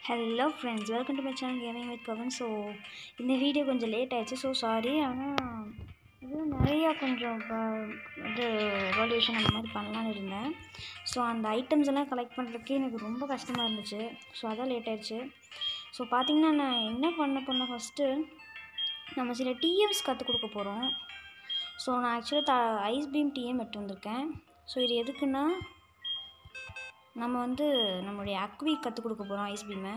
Hello friends welcome to my channel gaming with Pavan so இந்த video கொஞ்சம் late ஆயிடுச்சு so sorry ஆனால் இது நிறையா கொஞ்சம் ப- இது ரெவல்யூஷன் அந்த மாதிரி பண்ணலான்னு இருந்தேன் ஸோ அந்த ஐட்டம்ஸ் எல்லாம் கலெக்ட் பண்ணுறதுக்கே எனக்கு ரொம்ப கஷ்டமாக இருந்துச்சு ஸோ அதான் லேட் ஆயிடுச்சு ஸோ பார்த்தீங்கன்னா நான் என்ன பண்ண போனேன் ஃபஸ்ட்டு நம்ம சில டிஎம்ஸ் கற்றுக் கொடுக்க போகிறோம் ஸோ நான் ஆக்சுவலாக த ஐஸ் பீம் டிஎம் எடுத்து வந்திருக்கேன் ஸோ இது எதுக்குன்னா நம்ம வந்து நம்மளுடைய அக்வி கற்றுக் கொடுக்க போகிறோம் ஐஸ் பீமை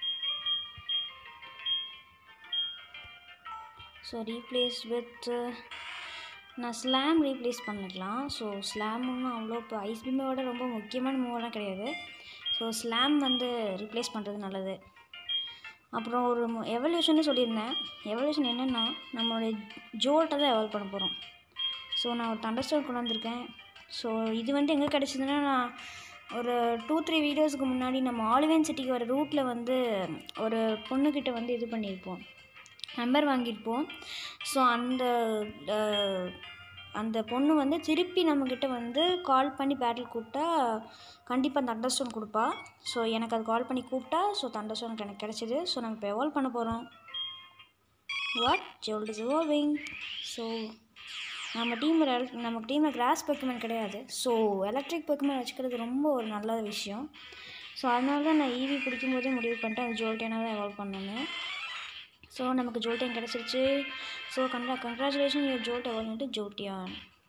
ஸோ ரீப்ளேஸ் வித் நான் ஸ்லாம் ரீப்ளேஸ் பண்ணிக்கலாம் ஸோ ஸ்லாமுன்னு அவ்வளோ இப்போ ஐஸ் பீமை விட ரொம்ப முக்கியமான மூவெல்லாம் கிடையாது ஸோ ஸ்லாம் வந்து ரீப்ளேஸ் பண்ணுறது நல்லது அப்புறம் ஒரு எவல்யூஷன் சொல்லியிருந்தேன் எவல்யூஷன் என்னென்னா நம்மளுடைய ஜோல்ட்டை தான் எவால்வ் பண்ண போகிறோம் ஸோ நான் ஒரு தண்டர்ஸ்டோன் கொண்டு வந்திருக்கேன் ஸோ இது வந்து எங்கே கிடச்சிதுன்னா நான் ஒரு டூ த்ரீ வீடியோஸ்க்கு முன்னாடி நம்ம ஆலிவன் சிட்டிக்கு வர ரூட்டில் வந்து ஒரு பொண்ணுக்கிட்ட வந்து இது பண்ணியிருப்போம் நம்பர் வாங்கியிருப்போம் ஸோ அந்த அஹ், அந்த பொண்ணு வந்து திருப்பி நம்மக்கிட்ட வந்து கால் பண்ணி பேட்டில் கூப்பிட்டா கண்டிப்பாக அந்த தண்டர்ஸ்டோன் கொடுப்பா ஸோ எனக்கு அது கால் பண்ணி கூப்பிட்டா ஸோ தண்டர்ஸ்டோன் எனக்கு கிடச்சிது ஸோ நம்ம இப்போ எவால்வ் பண்ண போகிறோம் what jolt is evolving so நம்ம டீமில் நம்ம டீமில் கிராஸ் பெக்குமெண்ட் கிடையாது ஸோ எலக்ட்ரிக் பெக்குமெண்ட் வச்சுக்கிறது ரொம்ப ஒரு நல்ல விஷயம் ஸோ அதனால தான் நான் ஈவி பிடிக்கும் போதே முடிவு பண்ணிட்டேன் அந்த ஜோல்டேனாக தான் எவால்வ் பண்ணணும்னு ஸோ நமக்கு ஜோல்டேன் கிடச்சிருச்சு ஸோ கங்க்ரா கங்க்ராச்சுலேஷன் யூர் ஜோல்ட் எவால்வ்ட்டு ஜோட்டியான்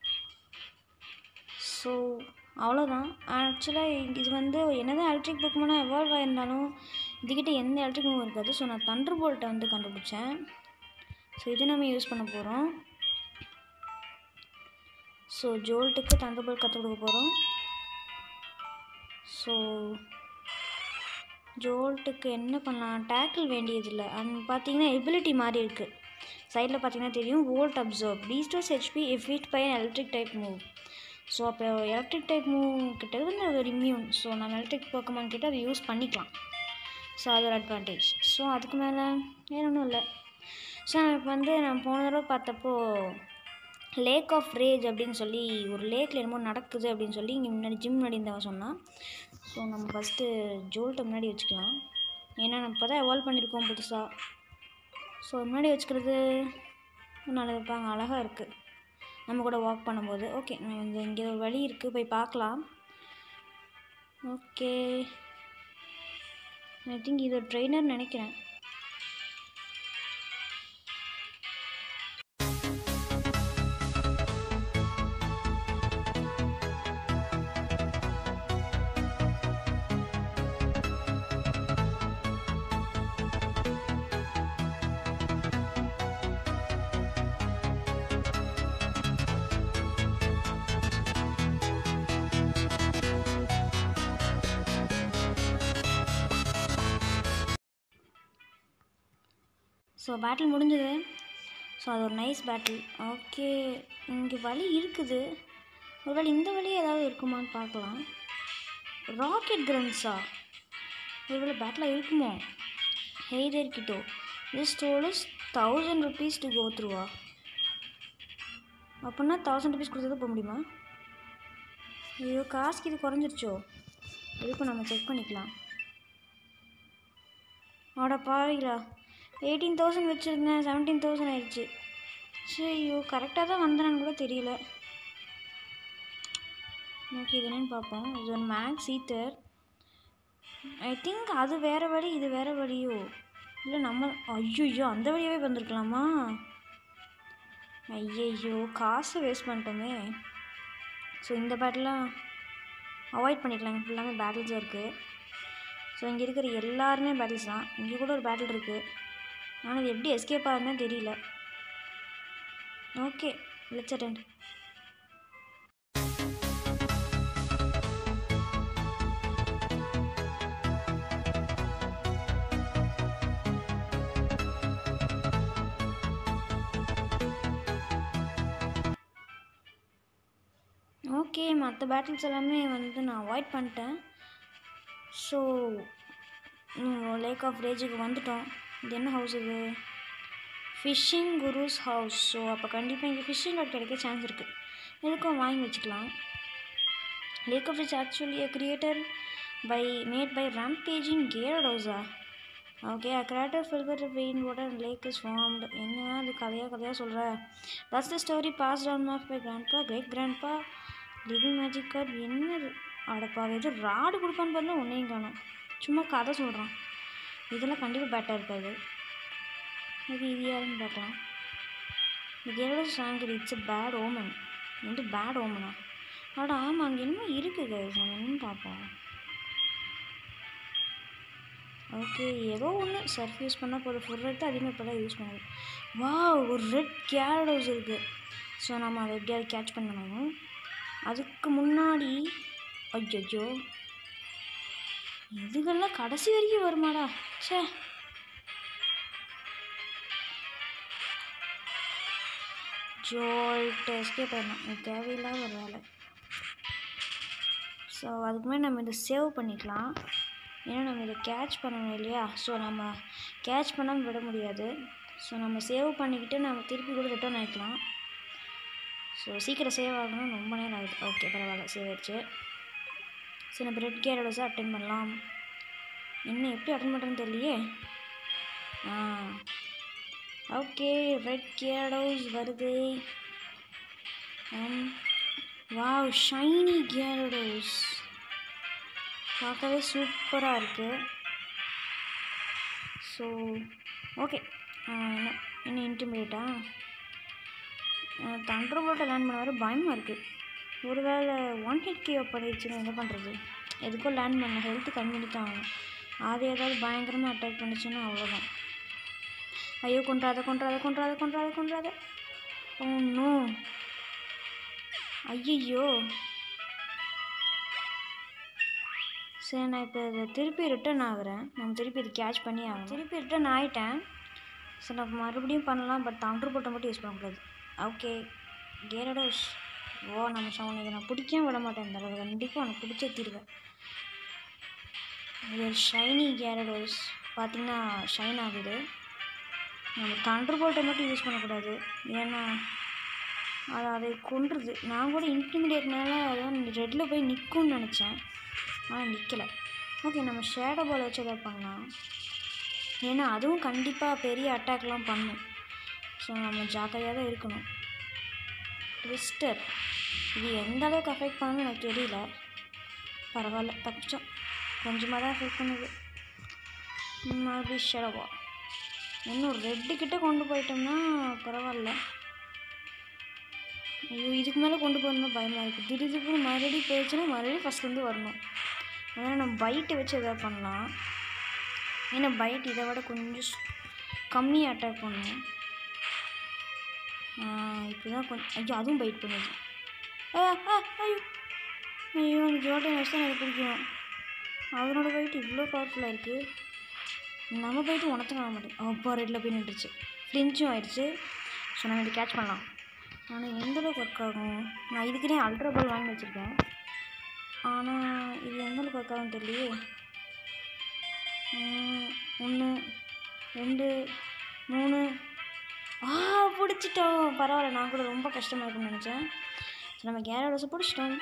ஸோ அவ்வளோதான் ஆக்சுவலாக இது வந்து என்னதான் எலக்ட்ரிக் பெக்குமெண்டாக எவால்வ் ஆயிருந்தாலும் இதுக்கிட்ட எந்த எலக்ட்ரிக் மூவ் இருக்காது ஸோ நான் தண்டர் போல்ட்டை வந்து கண்டுபிடிச்சேன் ஸோ இது நம்ம யூஸ் பண்ண போகிறோம் ஸோ ஜோல்ட்டுக்கு தண்டர்போல்ட் கற்றுக் கொடுக்க போகிறோம் ஸோ ஜோல்ட்டுக்கு என்ன பண்ணலாம் டேக்கிள் வேண்டியதில்லை அண்ட் பார்த்தீங்கன்னா எபிலிட்டி மாதிரி இருக்குது சைடில் பார்த்தீங்கன்னா தெரியும் volt absorb restores HP if it by electric type move so அப்போ எலக்ட்ரிக் டைப் மூவ் கிட்ட வந்து அது ஒரு இம்யூன் ஸோ நம்ம எலக்ட்ரிக் போக்கமான் கிட்ட அதை யூஸ் பண்ணிக்கலாம் ஸோ அது ஒரு அட்வான்டேஜ் ஸோ அதுக்கு மேலே வேற ஒன்றும் இல்லை ஸோ இப்போ வந்து நான் போன தடவை பார்த்தப்போ லேக் ஆஃப் ரேஜ் அப்படின்னு சொல்லி ஒரு லேக்கில் என்னமோ நடக்குது அப்படின்னு சொல்லி இங்கே முன்னாடி ஜிம் முன்னாடி இருந்தவன் சொன்னான் ஸோ நம்ம ஃபஸ்ட்டு ஜோல்ட்டை முன்னாடி வச்சுக்கலாம் ஏன்னா நம்ம இப்போ தான் எவால்வ் பண்ணியிருக்கோம் புதுசாக ஸோ முன்னாடி வச்சுக்கிறது நல்லது பாங்க அழகாக இருக்குது நம்ம கூட வாக் பண்ணும்போது ஓகே இங்கே இங்கே ஒரு வழி இருக்குது போய் பார்க்கலாம் ஓகே ஐ திங்க் இது ஒரு ட்ரெயினர் நினைக்கிறேன் ஸோ பேட்டில் முடிஞ்சது ஸோ அது ஒரு நைஸ் பேட்டில் ஓகே இங்கே வழி இருக்குது ஒருவேளை இந்த வழி ஏதாவது இருக்குமான்னு பார்க்கலாம் ராக்கெட் கிரன்ஸா ஒருவேளை பேட்டில் இருக்குமோ hey there kiddo this toll is thousand rupees to go த்ரூவா அப்படின்னா தௌசண்ட் ருபீஸ் கொடுத்தது போக முடியுமா ஐயோ காசுக்கு இது குறைஞ்சிருச்சோ எதுக்கும் நம்ம செக் பண்ணிக்கலாம் அட பாவிங்களா எயிட்டீன் தௌசண்ட் வச்சுருந்தேன் செவன்டீன் தௌசண்ட் ஆயிடுச்சு சரி ஐயோ கரெக்டாக தான் வந்தேன்னு கூட தெரியல ஓகே இது என்னன்னு பார்ப்போம் இது ஒரு மேக்ஸ் ஈத்தர் ஐ திங்க் அது வேறு வழி இது வேறு வழியோ இல்லை நம்ம ஐயோ அந்த வழியாகவே வந்திருக்கலாமா ஐயையோ காசு வேஸ்ட் பண்ணிட்டோமே ஸோ இந்த பேட்டிலாம் அவாய்ட் பண்ணிக்கலாம் இங்கே ஃபுல்லாமே பேட்டில்ஸாக இருக்குது ஸோ இங்கே இருக்கிற எல்லாருமே பேட்டில்ஸ் தான் இங்கே கூட ஒரு பேட்டில் இருக்குது ஆனால் இது எப்படி எஸ்கேப் ஆகுதுன்னு தெரியல ஓகே லெட்ஸ் அட்டெண்ட் ஓகே மற்ற பேட்டில்ஸ் எல்லாமே வந்து நான் அவாய்ட் பண்ணிட்டேன் ஸோ லேக் ஆஃப் ரேஜுக்கு வந்துட்டோம் இது என்ன ஹவுஸ் இது ஃபிஷ்ஷிங் குருஸ் ஹவுஸ் ஸோ அப்போ கண்டிப்பாக இங்கே ஃபிஷ்ஷிங் ராட் கிடைக்க சான்ஸ் இருக்குது எதுக்கும் வாங்கி வச்சுக்கலாம் lake of rage actually a creator by made by rampaging கேரடோஸா okay a crater filled with rain water and lake is formed என்ன அது கதையாக கதையாக சொல்கிற that's the story passed down of my grandpa great grandpa living magic card என்னது அடப்பா ஏதோ rod கொடுப்பான்னு பார்த்தா ஒன்றையும் காணும் சும்மா கதை சொல்கிறான் இதெல்லாம் கண்டிப்பாக பேட்டாக இருக்காது இது இது யாருன்னு பார்க்கலாம் இது எவ்வளோ சாங்கர் இட்ஸ் a பேட் ஓமன் வந்து பேட் ஓமனா அட ஆமாம் அங்கே என்னமோ இருக்குது guys நம்ம என்னன்னு பார்ப்போம் ஓகே ஏதோ ஒன்று சர்ஃப் யூஸ் பண்ணால் போதும் ஃபுல் ரெட் அதிகமாக இப்போ தான் யூஸ் பண்ணுது வா ஒரு ரெட் கேரட் ஹவுஸ் இருக்குது ஸோ நம்ம அதை எப்படியாவது கேட்ச் பண்ணணும் அதுக்கு முன்னாடி ஐயோ இதுகெல்லாம் கடைசி வரைக்கும் வருமாடா ச்சே ஜோல்ட் எஸ்கேப் ஆயிடணும் இது தேவையில்லாத ஒரு வேலை ஸோ அதுக்கு முன்னாடி நம்ம இதை சேவ் பண்ணிக்கலாம் ஏன்னா நம்ம இதை கேட்ச் பண்ணணும் இல்லையா ஸோ நம்ம கேட்ச் பண்ணாமல் விட முடியாது ஸோ நம்ம சேவ் பண்ணிக்கிட்டு நம்ம திருப்பி கூட ரிட்டர்ன் ஆகிக்கலாம் ஸோ சீக்கிரம் சேவ் ஆகணும் ரொம்ப நேரம் ஆகுது ஓகே பரவாயில்ல சேவ் ஆயிடுச்சு சரி நம்ம ரெட் கேரடோஸை அட்டன் பண்ணலாம் இன்னும் எப்படி அட்டன் பண்ணுறதுன்னு தெரியலையே ஆ ஓகே ரெட் கேரடோஸ் வருது வாவ் ஷைனி கேரடோஸ் பார்க்கவே சூப்பராக இருக்குது ஸோ ஓகே என்ன இன்னும் இன்டிமேட்டா தண்டர் போட்டை லேண்ட் பண்ண வர பயமாக இருக்குது ஒருவேளை ஒன் ஹிட் கே பண்ணிடுச்சுன்னா என்ன பண்ணுறது எதுக்கோ லேண்ட் பண்ண ஹெல்த் கம்மி தான் ஆகும் அது ஏதாவது பயங்கரமாக அட்டாக் பண்ணிச்சுன்னா அவ்வளோதான் ஐயோ கொன்றாத கொன்றாத கொன்றாத கொன்றாத கொன்றாத ஒன்றும் ஐயையோ சரி நான் இப்போ இதை திருப்பி ரிட்டர்ன் ஆகுறேன் நம்ம திருப்பி இது கேட்ச் பண்ணி ஆகணும் திருப்பி ரிட்டர்ன் ஆகிட்டேன் சரி நம்ம மறுபடியும் பண்ணலாம் பட் தண்டர் போட்டை மட்டும் யூஸ் பண்ணக்கூடாது ஓகே கேரடோஸ் ஓ நம்ம சவுன் இதை நான் பிடிக்கவும் விட மாட்டேன் இந்த அளவு கண்டிப்பாக உனக்கு பிடிச்சே தீருவேன் இது ஷைனி கேரடோஸ் பார்த்திங்கன்னா ஷைன் ஆகுது நம்ம தண்டர் போல்ட்டை மட்டும் யூஸ் பண்ணக்கூடாது ஏன்னா அது அதை கொன்றுது நான் கூட இன்டிமிடியேட்னால அதான் ரெட்டில் போய் நிற்கும்னு நினச்சேன் ஆனால் நிற்கலை ஓகே நம்ம ஷேடோ பால் வச்சு எதாவது பண்ணலாம் ஏன்னா அதுவும் கண்டிப்பாக பெரிய அட்டாக்லாம் பண்ணும் ஸோ நம்ம ஜாக்கிரதையாக தான் இருக்கணும் ட்விஸ்டர் இது எந்த அளவுக்கு அஃபெக்ட் பண்ணணும்னு எனக்கு தெரியல பரவாயில்ல தப்பிச்சோம் கொஞ்சமாக தான் அஃபெக்ட் பண்ணுது மறுபடியும் ஷேடோ பால் இன்னும் ரெட்டு கிட்ட கொண்டு போயிட்டோம்னா பரவாயில்ல ஐயோ இதுக்கு மேலே கொண்டு போகணும் பயமாக இருக்குது திடீர்னு மறுபடியும் போயிடுச்சுன்னா மறுபடியும் ஃபஸ்ட்லேருந்து வரணும் அதனால் நம்ம பைட்டை வச்சு எதாவது பண்ணலாம் ஏன்னா பைட் இதை விட கொஞ்சம் கம்மியாக அட்டாக் பண்ணும் இப்போ தான் கொஞ்சம் ஐயோ அதுவும் பைட் பண்ணுது ஆ ஆ ஐயோ ஐயோ அந்த ஜோட்டன் வச்சு தான் எனக்கு பிடிக்கும் அதனோட பைட் இவ்வளோ பவர்ஃபுல்லாக இருக்குது நம்ம போயிட்டு உனத்தும் ஆக மாட்டேன் அப்போ ரெட்டில் போய் நின்றுச்சு ஃப்ளிஞ்சும் ஆயிடுச்சு ஸோ நம்ம இதை கேட்ச் பண்ணலாம் ஆனால் எந்த அளவுக்கு ஒர்க் ஆகும் நான் இதுக்குனே அல்ட்ரா பால் வாங்கி வச்சுருக்கேன் ஆனால் இது எந்த அளவுக்கு ஒர்க் ஆகும் தெரியலையே ஒன்று ரெண்டு மூணு ஆ பிடிச்சிட்டோம் பரவாயில்ல நான் கூட ரொம்ப கஷ்டமாக இருக்கும்னு நினச்சேன் ஸோ நம்ம கேரடோஸை பிடிச்சிட்டோம்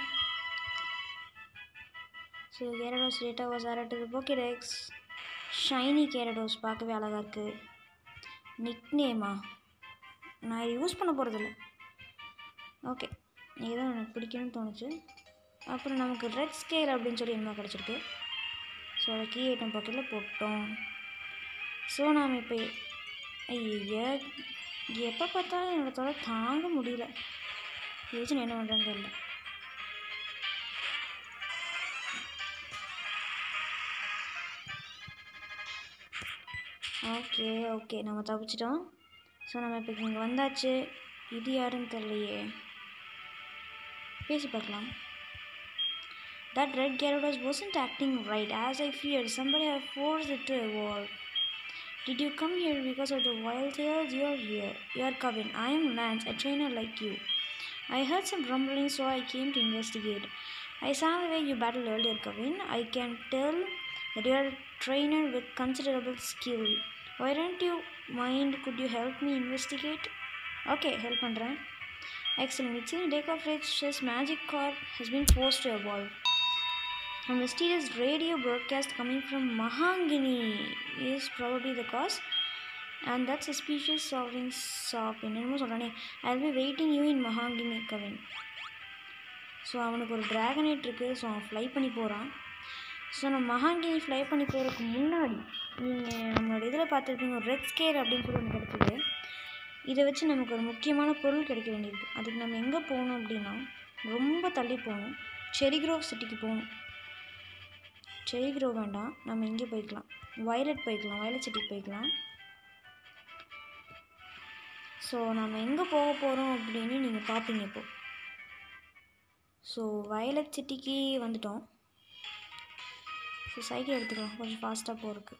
so Gyarados data was added Pokedex shiny Gyarados பார்க்கவே அழகாக இருக்குது நிக் நேமா நான் இது யூஸ் பண்ண போகிறதில்ல ஓகே இதுதான் எனக்கு பிடிக்கும்னு தோணுச்சு அப்புறம் நமக்கு ரெட் ஸ்கேர் அப்படின்னு சொல்லி என்ன கிடச்சிருக்கு ஸோ அதை கீ ஐட்டம் பாக்கெட்டில் போட்டோம் ஸோ நாம் இப்போ ஐயா எப்போ பார்த்தாலும் என்னோட தொலை தாங்க முடியல யோசிச்சு என்ன பண்ணுறேன்னு தெரியல ஓகே ஓகே நம்ம தப்பிச்சிட்டோம் ஸோ நம்ம இப்போ இங்கே வந்தாச்சு இது யாருன்னு தெரியலையே பேசி பார்க்கலாம் That red Gyarados wasn't acting right as I feared. Somebody had forced it to evolve. Did you come here because of the wild tales? You're here. You're Kevin. I am Lance, a trainer like you. I heard some rumbling, so I came to investigate. I saw the way you battled earlier, Kevin. I can tell that you're a trainer with considerable skill. Why don't you mind? Could you help me investigate? Okay, help பண்ணுறேன் Excellent. It seems Deck of Rich's magic car has been forced to evolve. A mysterious radio broadcast coming from Mahangini is probably the cause. And that suspicious sovereign shop. என்னமோ சொல்கிறானே I will be waiting you in Mahogany கவின் so அவனுக்கு ஒரு ட்ராகனேட் இருக்குது so அவன் fly பண்ணி போகிறான் so நம்ம மஹாங்கினி ஃப்ளை பண்ணி போகிறதுக்கு முன்னாடி நீங்கள் நம்மளோட இதில் பார்த்துருப்பீங்க ஒரு ரெட் ஸ்கேர் அப்படின்னு சொல்லி ஒன்று கிடச்சிது இதை வச்சு நமக்கு ஒரு முக்கியமான பொருள் கிடைக்க வேண்டியது அதுக்கு நம்ம எங்கே போகணும் அப்படின்னா ரொம்ப தள்ளி போகணும் செரிக்ரோவ் சிட்டிக்கு போகணும் செரிக்ரோவ் வேண்டாம் நம்ம இங்கே போய்க்கலாம் வயலட் போய்க்கலாம் வயலட் சிட்டிக்கு போய்க்கலாம் ஸோ நம்ம எங்கே போக போகிறோம் அப்படின்னு நீங்கள் பார்ப்பீங்க இப்போ ஸோ வயலட் சிட்டிக்கு வந்துட்டோம் ஸோ சைக்கிள் எடுத்துக்கலாம் கொஞ்சம் ஃபாஸ்ட்டாக போகிறதுக்கு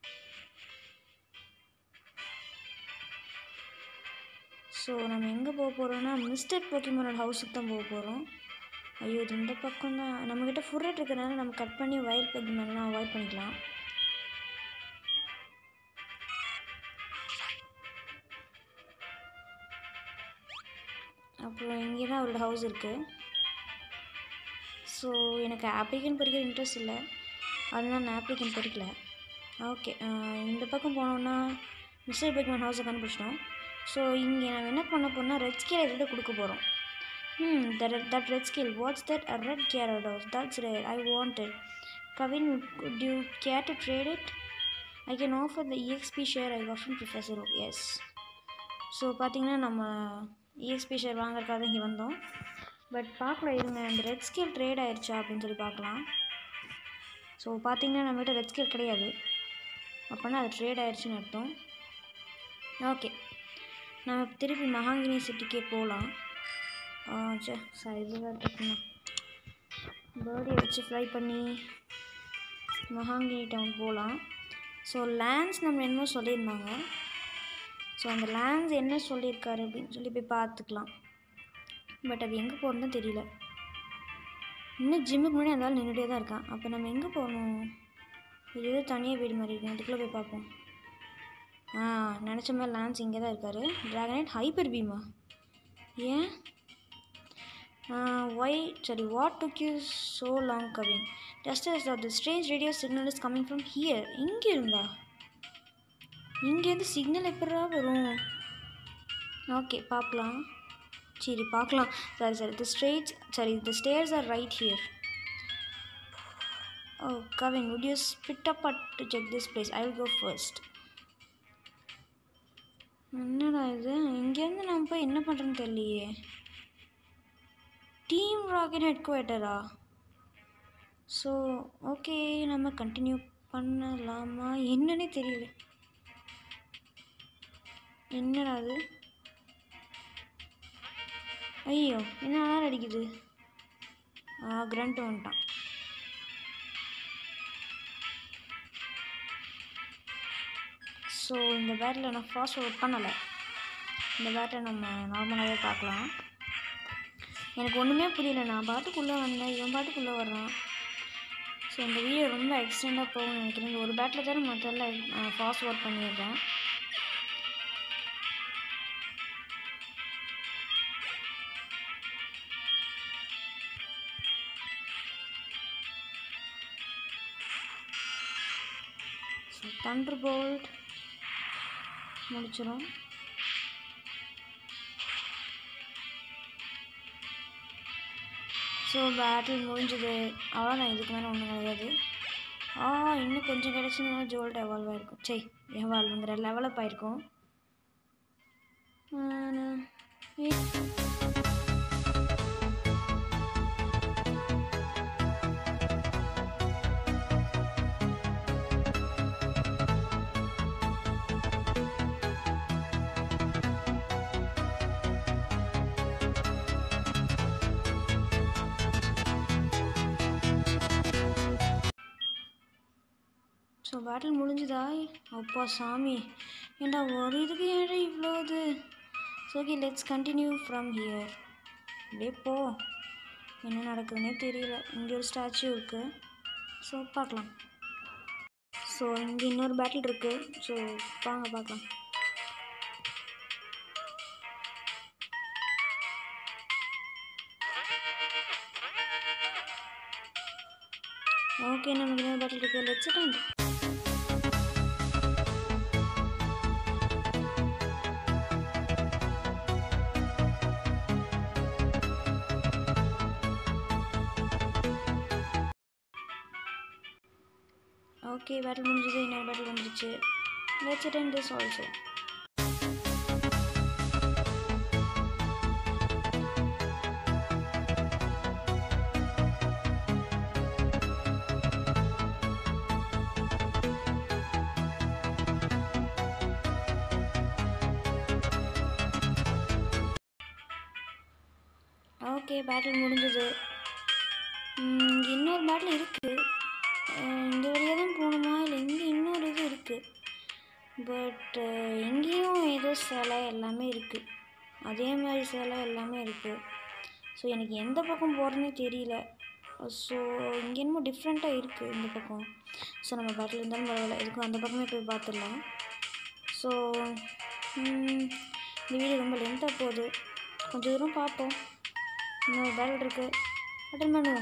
ஸோ நம்ம எங்கே போக போகிறோம்னா மிஸ்டர் போக்கிமோனோட ஹவுஸுக்கு தான் போக போகிறோம் ஐயோ இது இந்த பக்கம் தான் நம்மக்கிட்ட ஃபுட் இருக்கிறனால நம்ம கட் பண்ணி வயல் போக்கிமோன்லாம் அவாய்ட் பண்ணிக்கலாம் அப்புறம் இங்கே தான் அவரோட ஹவுஸ் இருக்குது ஸோ எனக்கு ஆப்ரிக்கன் பறிக்கிற இன்ட்ரெஸ்ட் இல்லை அதனால நான் ஆப்ரிக்கன் பறிக்கல ஓகே இந்த பக்கம் போனோம்னா மிஸ்டர் பேக்மேன் ஹவுஸை கண்டுபிடிச்சிட்டோம் ஸோ இங்கே நம்ம என்ன பண்ண போறோம்னா ரெட் ஸ்கேல் எதிர்த்து கொடுக்க போகிறோம் hmm that that red scale what's that a red carrot house that's rare I want it giving you care to trade it I can offer the EXP share I often professor yes so பார்த்தீங்கன்னா நம்ம EXP share வாங்குறதுக்காக தான் இங்கே வந்தோம் but பார்க்கலாம் இருங்க அந்த red scale trade ஆயிடுச்சா அப்படின்னு சொல்லி பார்க்கலாம் ஸோ பார்த்தீங்கன்னா நம்மகிட்ட ரெட் ஸ்கேல் கிடையாது அப்போனா அது ட்ரேட் ஆயிடுச்சுன்னு அர்த்தம் ஓகே நம்ம திருப்பி மகாங்கினி சிட்டிக்கே போகலாம் சே சார் இதுதான் டக்குண்ணா பேர்டியை வச்சு ஃப்ளை பண்ணி மகாங்கினி டவுன் போகலாம் ஸோ லேண்ட்ஸ் நம்ம என்னமோ சொல்லியிருந்தாங்க ஸோ அந்த லேண்ட்ஸ் என்ன சொல்லியிருக்காரு அப்படின்னு சொல்லி போய் பார்த்துக்கலாம் பட் அது எங்கே போகிறதுன்னு தெரியல இன்னும் ஜிம்முக்கு முன்னாடி அந்த ஆள் நின்றுட்டே தான் இருக்கான் அப்போ நம்ம எங்கே போகணும் இது ஏதோ தனியாக வீடு மாதிரி இருக்கு அதுக்குள்ளே போய் பார்ப்போம் ஆ நினச்ச மாதிரி லான்ஸ் இங்கே தான் இருக்கார் ட்ராகனைட் ஹைப்பர் பீமா ஏன் ஒய் சரி what took you so long கவிங் just as the strange radio signal is coming from here இங்கே இருந்தா இங்கேருந்து சிக்னல் எப்படா வரும் ஓகே பார்க்கலாம் சரி பார்க்கலாம் சரி சரி தி ஸ்ட்ரேட்ஸ் சரி the stairs are right here oh கவின் would you spit up at to check this place i will go first என்னடா இது இங்கேருந்து நம்ம போய் என்ன பண்ணுறோன்னு தெரியலையே டீம் ராக்கெட் ஹெட் குவார்ட்டரா ஸோ ஓகே நம்ம கண்டினியூ பண்ணலாமா என்னன்னே தெரியல என்னடா அது ஐயோ என்ன நேரம் அடிக்குது ஆ கிரண்ட் வந்துட்டான் ஸோ இந்த பேட்டில் நான் ஃபாஸ்ட் ஒர்க் பண்ணலை இந்த பேட்டை நம்ம நார்மலாகவே பார்க்கலாம் எனக்கு ஒன்றுமே புரியல நான் பாட்டுக்குள்ளே வந்தேன் இவன் பாட்டுக்குள்ளே வர்றான் ஸோ இந்த வீடியோ ரொம்ப எக்ஸ்டெண்டாக போகும்னு நினைக்கிறேன் இந்த ஒரு பேட்டில் தான் மற்றெல்லாம் ஃபாஸ்ட் ஒர்க் பண்ணிடுறேன் ஸோ தண்டர் போல்ட் முடிச்சிடும் ஸோ பேட்டில் முடிஞ்சது அவ்வளோதான் இதுக்கு மேலே ஒன்றும் கிடையாது ஆ இன்னும் கொஞ்சம் கிடச்சிருந்தா ஜோல்ட் எவால்வ் ஆயிருக்கும் சரி எவால்வ்ங்கிற லெவலப் ஆயிருக்கும் ஆனா, ஏ- ஸோ பேட்டில் முடிஞ்சுதா அப்பா சாமி ஏண்டா ஒரு இதுக்கு ஏன்டா இவ்வளோ இது so okay let's continue from here அப்படியே போ என்ன நடக்குதுன்னே தெரியல இங்கே ஒரு ஸ்டாச்சு இருக்குது ஸோ பார்க்கலாம் ஸோ இங்கே இன்னொரு பேட்டில் இருக்குது ஸோ வாங்க பார்க்கலாம் ஓகே நமக்கு இன்னொரு பேட்டில் இருக்கு லெட்ஸ் அட்டெண்ட் ஓகே பேட்டில் முடிஞ்சது இன்னொரு பேட்டில் வந்துருச்சு let's attend this also okay battle முடிஞ்சது ம், இன்னொரு பேட்டில் இருக்குது இந்த வழியாக தான் போகணுமா இல்லை இங்கே இன்னொரு இது இருக்குது பட் இங்கேயும் ஏதோ சிலை எல்லாமே இருக்குது அதே மாதிரி சிலை எல்லாமே இருக்குது ஸோ எனக்கு எந்த பக்கம் போகிறதுனே தெரியல ஸோ இங்கே என்னமோ டிஃப்ரெண்ட்டாக இருக்குது இந்த பக்கம் ஸோ நம்ம பேட்டில் இருந்தாலும் பரவாயில்ல எதுக்கும் அந்த பக்கமே போய் பார்த்துடலாம் ஸோ இந்த வீடியோ ரொம்ப லென்த்தாக போகுது கொஞ்சம் தூரம் பார்ப்போம் இன்னொரு பேட்டில் இருக்குது அட்டன் பண்ணுவோம்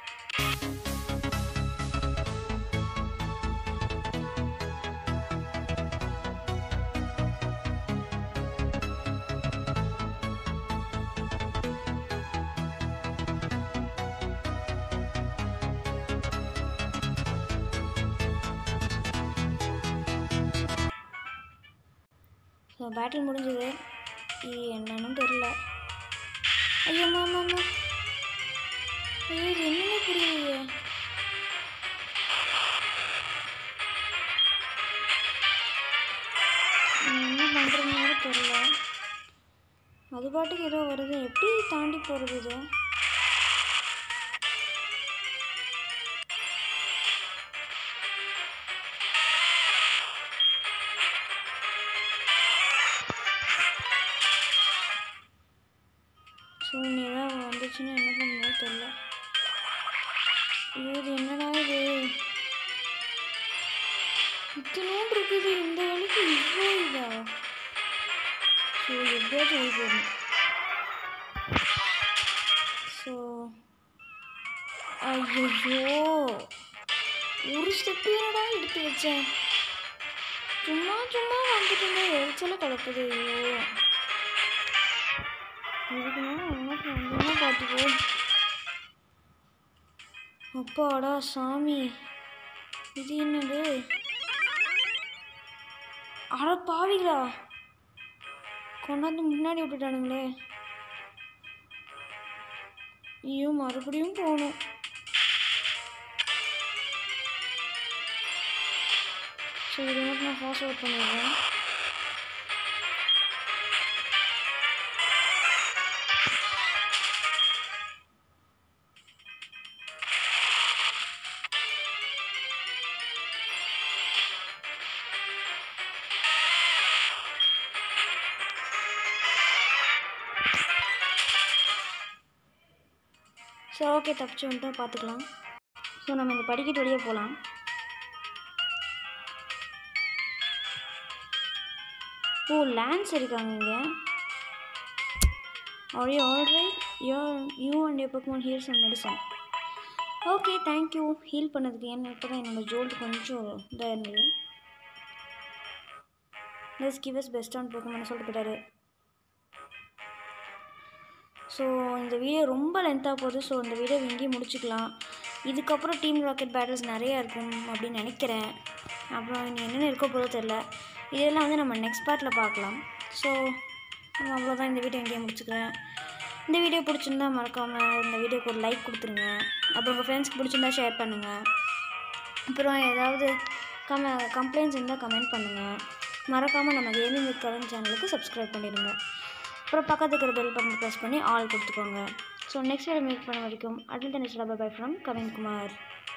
ஸோ பேட்டில் முடிஞ்சது இது என்னன்னு தெரில ஐயோ மாமா ஐயோ இது என்னன்னு புரியலையே நான் என்ன பண்ணுறதுனால தெரில அது பாட்டுக்கு ஏதோ வருது எப்படி தாண்டி போகிறது இது ஸோ நீ ஏதாவது வந்துச்சுன்னா என்ன பண்ணுறது தெரில ஐயோ இது என்னடா இது இத்தனோண்டு இருக்குது இந்த வழிக்கு இவ்வளோ இதா ஸோ எப்படியாச்சும் ஓடி போயிடணும் ஸோ ஐயோ ஒரு ஸ்டெப் என்னடா எடுத்து வச்சேன் சும்மா சும்மா வந்துட்டு இருந்தா எரிச்சல கிடக்குது ஐயோ இதுக்கு மேலே உனக்கு வந்தோம்னா பார்த்துக்கோ அப்பாடா சாமி இது என்னது அட பாவிகளா கொண்டாந்து முன்னாடி விட்டுட்டானுங்களே ஐயோ மறுபடியும் போகணும் ஸோ இதை மட்டும் நான் ஃபாஸ்ட் அவுட் பண்ணிடுறேன் ஸோ ஓகே தப்பிச்சு வந்துட்டு பார்த்துக்கலாம் ஸோ நம்ம இந்த படிக்கட்டு வழியாக போகலாம் ஓ லேண்ட்ஸ் இருக்காங்க இங்கே are you alright you're you and you பக்கம் here some medicine okay thank you heal பண்ணதுக்கு ஏன்னா இப்போ தான் என்னோடய ஜோல்டு கொஞ்சம் இதாக இருந்தது less give us best on போக்கணும்னு சொல்லிட்டு போயிட்டாரு ஸோ இந்த வீடியோ ரொம்ப லென்த்தாக போகுது ஸோ இந்த வீடியோ இங்கேயே முடிச்சுக்கலாம் இதுக்கப்புறம் டீம் ராக்கெட் பேட்டில்ஸ் நிறையா இருக்கும் அப்படின்னு நினைக்கிறேன் அப்புறம் இனி என்னென்ன இருக்க போதோ தெரில இதெல்லாம் வந்து நம்ம நெக்ஸ்ட் பார்ட்டில் பார்க்கலாம் ஸோ அவ்வளோதான் இந்த வீடியோ இங்கேயே முடிச்சுக்கிறேன் இந்த வீடியோ பிடிச்சிருந்தா மறக்காமல் இந்த வீடியோக்கு ஒரு லைக் கொடுத்துருங்க அப்புறம் உங்கள் ஃப்ரெண்ட்ஸ்க்கு பிடிச்சிருந்தா ஷேர் பண்ணுங்கள் அப்புறம் ஏதாவது கம கம்ப்ளைண்ட்ஸ் இருந்தால் கமெண்ட் பண்ணுங்கள் மறக்காமல் நம்ம கேமிங் வித் கரண்ட் சேனலுக்கு சப்ஸ்கிரைப் பண்ணிடுங்க அப்புறம் பக்கத்து இருக்கிற பெல் பட்டன் ப்ரெஸ் பண்ணி ஆல் கொடுத்துக்கோங்க ஸோ நெக்ஸ்ட் வீடியோ மீட் பண்ண வரைக்கும் அடல் டெனிஸ் பை ஃப்ரம் கவின் குமார்